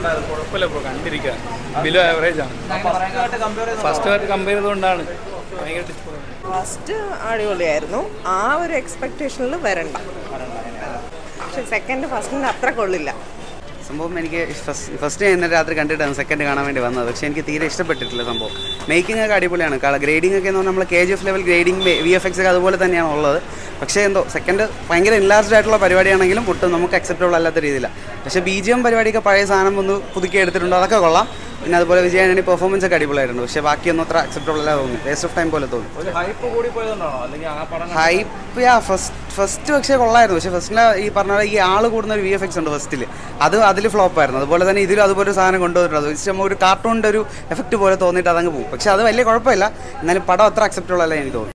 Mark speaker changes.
Speaker 1: ഉണ്ടായിരുന്നു
Speaker 2: കുഴപ്പമില്ല bro കണ്ടിരിക്കുക below average ആണ്
Speaker 1: ഫസ്റ്റുമായിട്ട് കമ്പയർ ചെയ്ത്
Speaker 2: ഫസ്റ്റ് ആയിട്ട് കമ്പയർ ചെയ്തുകൊണ്ടാണ് ഭയങ്കര disappointment.
Speaker 3: ഫസ്റ്റ് അടിപൊളിയായിരുന്നു ആ ഒരു എക്സ്പെക്ടേഷനിൽ വരണ്ട പക്ഷെ സെക്കൻഡ് ഫസ്റ്റിൻ്റെ അത്ര കൊള്ളില്ല
Speaker 4: സംഭവം എനിക്ക് ഫസ്റ്റ് ഫസ്റ്റ് ഞാൻ ഇന്നലെ രാത്രി കണ്ടിട്ടാണ് സെക്കൻഡ് കാണാൻ വേണ്ടി വന്നത് പക്ഷേ എനിക്ക് തീരെ ഇഷ്ടപ്പെട്ടിട്ടില്ല സംഭവം മേക്കിംഗ് ഒക്കെ അടിപൊളിയാണ് കളർ ഗ്രേഡിംഗ് ഒക്കെ എന്ന് പറഞ്ഞാൽ നമ്മൾ K G F level grading V F X ഒക്കെ അതുപോലെ തന്നെയാണ് ഉള്ളത് പക്ഷേ എന്തോ സെക്കൻഡ് ഭയങ്കര ഇൻലാർജ്ഡ് ആയിട്ടുള്ള പരിപാടിയാണെങ്കിലും ഒട്ടും നമുക്ക് അക്സെപ്റ്റബിൾ അല്ലാത്ത രീതിയിലാണ് പക്ഷേ ബി ജി എം പരിപാടിയൊക്കെ പഴയ സാധനം ഒന്ന് പുതുക്കി എടുത്തിട്ടുണ്ട് അതൊക്കെ കൊള്ളാം പിന്നെ അതുപോലെ വിജയാനി പെർഫോമൻസ് ഒക്കെ അടിപൊളിയായിട്ടുണ്ട് പക്ഷേ ബാക്കിയൊന്നും അത്ര അക്സെപ്റ്റബിൾ അല്ല തോന്നി വേസ്റ്റ് ഓഫ് ടൈം പോലെ തോന്നി
Speaker 1: ഒരു ഹൈപ്പ് കൂടി പോയതുകൊണ്ടാണോ അല്ലെങ്കിൽ ആ പടം
Speaker 4: ഹൈപ്പ് യാ ഫസ്റ്റ് ഫസ്റ്റ് പക്ഷേ കൊള്ളായിരുന്നു പക്ഷേ ഫസ്റ്റിലെ ഈ പറഞ്ഞ പോലെ ഈ ആള് കൂടുന്ന ഒരു വി എഫ് എക്സ് ഉണ്ട് ഫസ്റ്റിൽ അത് അതിൽ ഫ്ലോപ്പ് ആയിരുന്നു അതുപോലെ തന്നെ ഇതിലും അതുപോലെ ഒരു സാധനം കൊണ്ടുവന്നിട്ടുണ്ട് അത് ഇഷ്ടം ഒരു കാർട്ടൂണിൻ്റെ ഒരു എഫക്റ്റ് പോലെ തോന്നിയിട്ട് അതങ്ങ് പോകും പക്ഷേ അത് വലിയ കുഴപ്പമില്ല എന്നാലും പടം അത്ര അക്സെപ്റ്റബിൾ അല്ല എനിക്ക് തോന്നുന്നു